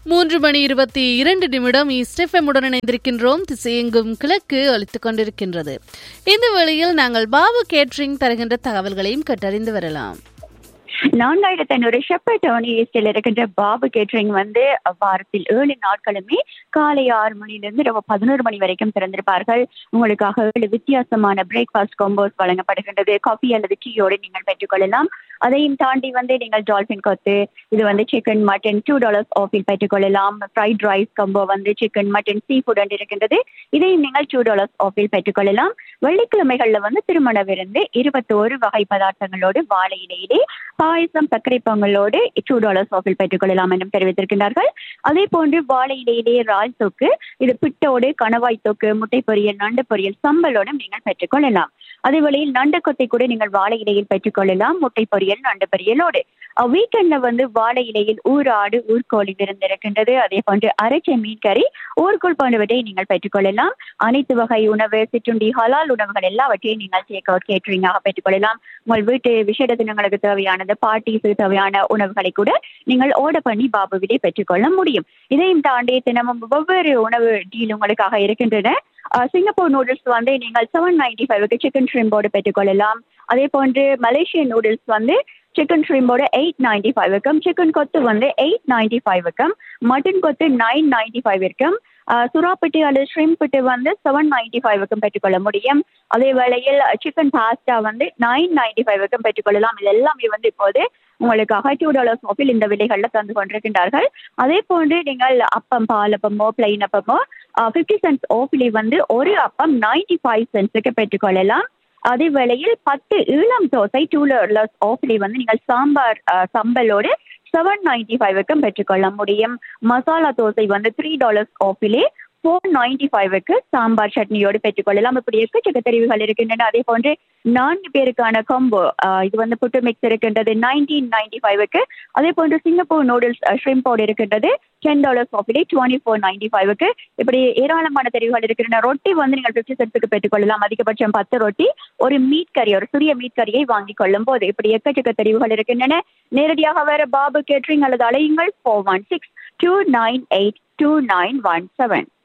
மூன்று மணி இருபத்தி இரண்டு நிமிடம் இஸ்டெஃபமுடன் இணைந்திருக்கின்றோம் திசையெங்கும் கிழக்கு அளித்துக் கொண்டிருக்கின்றது இந்த வேளையில் நாங்கள் பாபு கேட்ரிங் தருகின்ற தகவல்களையும் கேட்டறிந்து வரலாம் நான்காயிரத்தி ஐநூறு ஷெப்பர்ட் டோனி ஈஸ்டில் இருக்கின்ற பாபு கேட்டரிங் வந்து வாரத்தில் ஏழு நாட்களுமே காலை ஆறு மணிலிருந்து இரவு பதினோரு மணி வரைக்கும் திறந்திருப்பார்கள் உங்களுக்காக ஏழு வித்தியாசமான பிரேக்ஃபாஸ்ட் காம்போஸ் வழங்கப்படுகின்றது காஃபி அல்லது டீயோடு நீங்கள் பெற்றுக்கொள்ளலாம் அதையும் தாண்டி வந்து நீங்கள் டால்பின் கொத்து இது வந்து சிக்கன் மட்டன் டூ டாலர்ஸ் ஆஃபில் பெற்றுக்கொள்ளலாம் ஃப்ரைட் ரைஸ் கம்போ வந்து சிக்கன் மட்டன் சீ ஃபுட் இருக்கின்றது இதையும் நீங்கள் டூ டாலர்ஸ் ஆஃபில் பெற்றுக்கொள்ளலாம் வெள்ளிக்கிழமைகள்ல வந்து திருமண விருந்து இருபத்தோரு வகை பதார்த்தங்களோடு வாழை இலையிலே பாயசம் சர்க்கரை பொங்கலோடு டூ டாலர்ஸ் ஆஃபில் பெற்றுக்கொள்ளலாம் என்றும் தெரிவித்திருக்கின்றார்கள் அதே போன்று வாழை இலையிலே ரால் தொக்கு இது பிட்டோடு கணவாய் தொக்கு முட்டை பொரியல் நண்டு பொரியல் சம்பலோடும் நீங்கள் பெற்றுக்கொள்ளலாம் அதே வேளையில் நண்டு கொத்தை கூட நீங்கள் வாழை இலையில் பெற்றுக்கொள்ளலாம் முட்டை பொரியல் நண்டு பொரியலோடு வீக்கெண்ட்ல வந்து வாழை இலையில் ஊர் ஆடு ஊர்கோழி விருந்து இருக்கின்றது அதே போன்று அரைச்ச மீன் கறி ஊர்கோள் போன்றவற்றை நீங்கள் பெற்றுக்கொள்ளலாம் அனைத்து வகை உணவு சிற்றுண்டி ஹலால் உணவுகள் எல்லாவற்றையும் நீங்கள் டேக் அவுட் கேட்டரிங்காக பெற்றுக்கொள்ளலாம் உங்கள் வீட்டு விசேட தினங்களுக்கு தேவையானது பார்ட்டிஸுக்கு தேவையான உணவுகளை கூட நீங்கள் ஆர்டர் பண்ணி பாபுவிலே பெற்றுக்கொள்ள முடியும் இதையும் தாண்டி தினமும் வெவ்வேறு உணவு டீல் உங்களுக்காக இருக்கின்றன சிங்கப்பூர் நூடுல்ஸ் வந்து நீங்கள் செவன் நைன்டி ஃபைவ்க்கு சிக்கன் ஷ்ரிம்போடு பெற்றுக்கொள்ளலாம் அதே போன்று மலேசியன் நூடுல்ஸ் வந்து சிக்கன் ஷ்ரிம்போட எயிட் நைன்டி ஃபைவ் இருக்கும் சிக்கன் கொத்து வந்து எயிட் நைன்டி ஃபைவ் இருக்கும் mutton kottu nine ninety five இருக்கும் சுறாப்பிட்டு அல்லது ஷ்ரிம்பிட்டு வந்து செவன் நைன்டி ஃபைவுக்கும் பெற்றுக்கொள்ள முடியும் அதே வேளையில் சிக்கன் பாஸ்டா வந்து நைன் நைன்டி ஃபைவுக்கும் பெற்றுக்கொள்ளலாம் இது எல்லாமே வந்து இப்போது உங்களுக்காக டூ டாலர்ஸ் ஆஃபில் இந்த விலைகளில் தந்து கொண்டிருக்கின்றார்கள் அதே போன்று நீங்கள் அப்பம் பால் அப்பமோ பிளைன் அப்பமோ ஃபிஃப்டி சென்ட்ஸ் ஆஃபிலே வந்து ஒரு அப்பம் நைன்டி ஃபைவ் சென்ட்ஸுக்கு பெற்றுக்கொள்ளலாம் அதே வேளையில் பத்து ஈழம் தோசை டூ டாலர்ஸ் ஆஃபிலே வந்து நீங்கள் சாம்பார் சம்பலோடு செவன் நைன்டி ஃபைவுக்கும் பெற்றுக்கொள்ள முடியும் மசாலா தோசை வந்து த்ரீ டாலர்ஸ் ஆஃபிலே ஃபோர் நைன்டி ஃபைவுக்கு சாம்பார் சட்னியோடு பெற்றுக்கொள்ளலாம் இப்படி எக்கச்சக்க தெரிவுகள் இருக்கின்றன அதே போன்று நான்கு பேருக்கான காம்போ இது வந்து புட்டு மிக்ஸ் இருக்கின்றது நைன்டீன் நைன்டி ஃபைவுக்கு அதே போன்று சிங்கப்பூர் நூடுல்ஸ் ஷ்ரிம்போடு இருக்கின்றது டென் டாலர்ஸ் ஆஃபிலே டுவெண்ட்டி ஃபோர் நைன்டி ஃபைவுக்கு இப்படி ஏராளமான தெரிவுகள் இருக்கின்றன ரொட்டி வந்து நீங்கள் ஃபிஃப்டி சென்ட்ஸுக்கு பெற்றுக்கொள்ளலாம் அதிகபட்சம் பத்து ரொட்டி ஒரு மீட் கறி ஒரு சிறிய மீட் கறியை வாங்கிக் கொள்ளும் போது இப்படி எக்கச்சக்க தெரிவுகள் இருக்கின்றன நேரடியாக வேற பாபு கேட்ரிங் அல்லது அலையுங்கள் four one six two nine eight two nine one seven